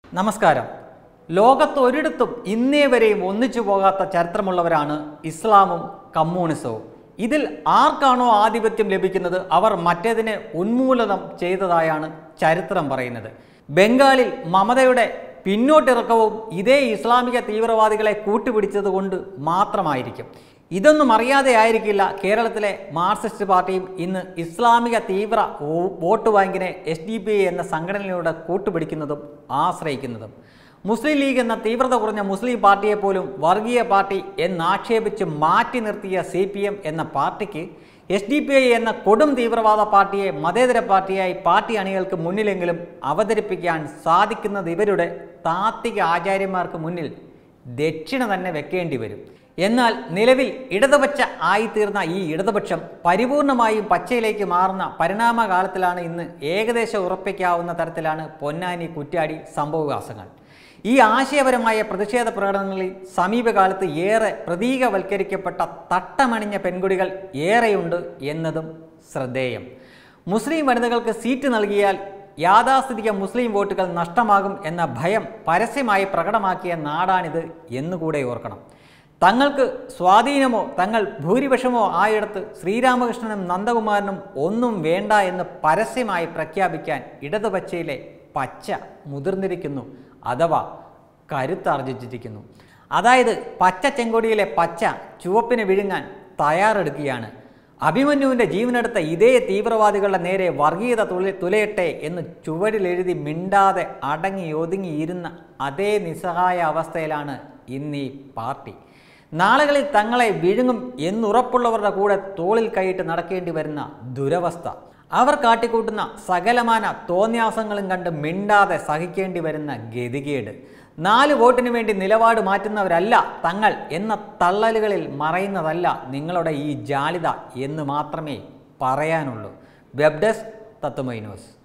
നമസ്കാരം ലോകത്ത് ഒരിടത്തും ഇന്നേ വരെയും ഒന്നിച്ചു പോകാത്ത ചരിത്രമുള്ളവരാണ് ഇസ്ലാമും കമ്മ്യൂണിസവും ഇതിൽ ആർക്കാണോ ആധിപത്യം ലഭിക്കുന്നത് അവർ മറ്റേതിനെ ഉന്മൂലനം ചെയ്തതായാണ് ചരിത്രം പറയുന്നത് ബംഗാളിൽ മമതയുടെ പിന്നോട്ടിറക്കവും ഇതേ ഇസ്ലാമിക തീവ്രവാദികളെ കൂട്ടുപിടിച്ചത് കൊണ്ട് മാത്രമായിരിക്കും ഇതൊന്നും അറിയാതെ ആയിരിക്കില്ല കേരളത്തിലെ മാർക്സിസ്റ്റ് പാർട്ടിയും ഇന്ന് ഇസ്ലാമിക തീവ്ര വോ- വോട്ട് ബാങ്കിനെ എസ് ഡി പി ഐ എന്ന സംഘടനയിലൂടെ കൂട്ടുപിടിക്കുന്നതും ആശ്രയിക്കുന്നതും മുസ്ലിം ലീഗ് എന്ന തീവ്രത കുറഞ്ഞ മുസ്ലിം പാർട്ടിയെ പോലും വർഗീയ പാർട്ടി എന്നാക്ഷേപിച്ച് മാറ്റി നിർത്തിയ സി പി എം എന്ന പാർട്ടിക്ക് എസ് ഡി പി ഐ എന്ന കൊടും തീവ്രവാദ പാർട്ടിയെ മതേതര പാർട്ടിയായി പാർട്ടി അണികൾക്ക് മുന്നിലെങ്കിലും അവതരിപ്പിക്കാൻ സാധിക്കുന്നത് ഇവരുടെ താത്വിക ആചാര്യന്മാർക്ക് മുന്നിൽ ദക്ഷിണ തന്നെ വെക്കേണ്ടി വരും എന്നാൽ നിലവിൽ ഇടതുപക്ഷ ആയിത്തീർന്ന ഈ ഇടതുപക്ഷം പരിപൂർണമായും പച്ചയിലേക്ക് മാറുന്ന പരിണാമകാലത്തിലാണ് ഇന്ന് ഏകദേശം ഉറപ്പിക്കാവുന്ന തരത്തിലാണ് പൊന്നാനി കുറ്റ്യാടി സംഭവവികാസങ്ങൾ ഈ ആശയപരമായ പ്രതിഷേധ പ്രകടനങ്ങളിൽ സമീപകാലത്ത് ഏറെ പ്രതീകവൽക്കരിക്കപ്പെട്ട തട്ടമണിഞ്ഞ പെൺകുടികൾ ഏറെയുണ്ട് എന്നതും ശ്രദ്ധേയം മുസ്ലിം വനിതകൾക്ക് സീറ്റ് നൽകിയാൽ യാഥാസ്ഥിതിക മുസ്ലിം വോട്ടുകൾ നഷ്ടമാകും എന്ന ഭയം പരസ്യമായി പ്രകടമാക്കിയ നാടാണിത് എന്നുകൂടെ ഓർക്കണം തങ്ങൾക്ക് സ്വാധീനമോ തങ്ങൾ ഭൂരിപക്ഷമോ ആയിടത്ത് ശ്രീരാമകൃഷ്ണനും നന്ദകുമാരനും ഒന്നും വേണ്ട എന്ന് പരസ്യമായി പ്രഖ്യാപിക്കാൻ ഇടതുപച്ചയിലെ പച്ച മുതിർന്നിരിക്കുന്നു അഥവാ കരുത്താർജിച്ചിരിക്കുന്നു അതായത് പച്ച ചെങ്കൊടിയിലെ പച്ച ചുവപ്പിന് വിഴുങ്ങാൻ തയ്യാറെടുക്കുകയാണ് അഭിമന്യുവിൻ്റെ ജീവനെടുത്ത ഇതേ തീവ്രവാദികളുടെ നേരെ വർഗീയത തുല തുലയട്ടെ എന്ന് ചുവരിലെഴുതി മിണ്ടാതെ അടങ്ങി ഒതുങ്ങിയിരുന്ന അതേ നിസ്സഹായ അവസ്ഥയിലാണ് ഇന്ന് ഈ പാർട്ടി നാളുകളിൽ തങ്ങളെ വിഴുങ്ങും എന്നുറപ്പുള്ളവരുടെ കൂടെ തോളിൽ കൈയിട്ട് നടക്കേണ്ടി വരുന്ന ദുരവസ്ഥ അവർ കാട്ടിക്കൂട്ടുന്ന സകലമാന തോന്യാസങ്ങളും കണ്ട് മിണ്ടാതെ സഹിക്കേണ്ടി വരുന്ന ഗതികേട് നാല് വോട്ടിന് വേണ്ടി നിലപാട് മാറ്റുന്നവരല്ല തങ്ങൾ എന്ന തള്ളലുകളിൽ മറയുന്നതല്ല നിങ്ങളുടെ ഈ ജാളിത എന്ന് മാത്രമേ പറയാനുള്ളൂ വെബ് ഡെസ്ക് തത്വമൈ ന്യൂസ്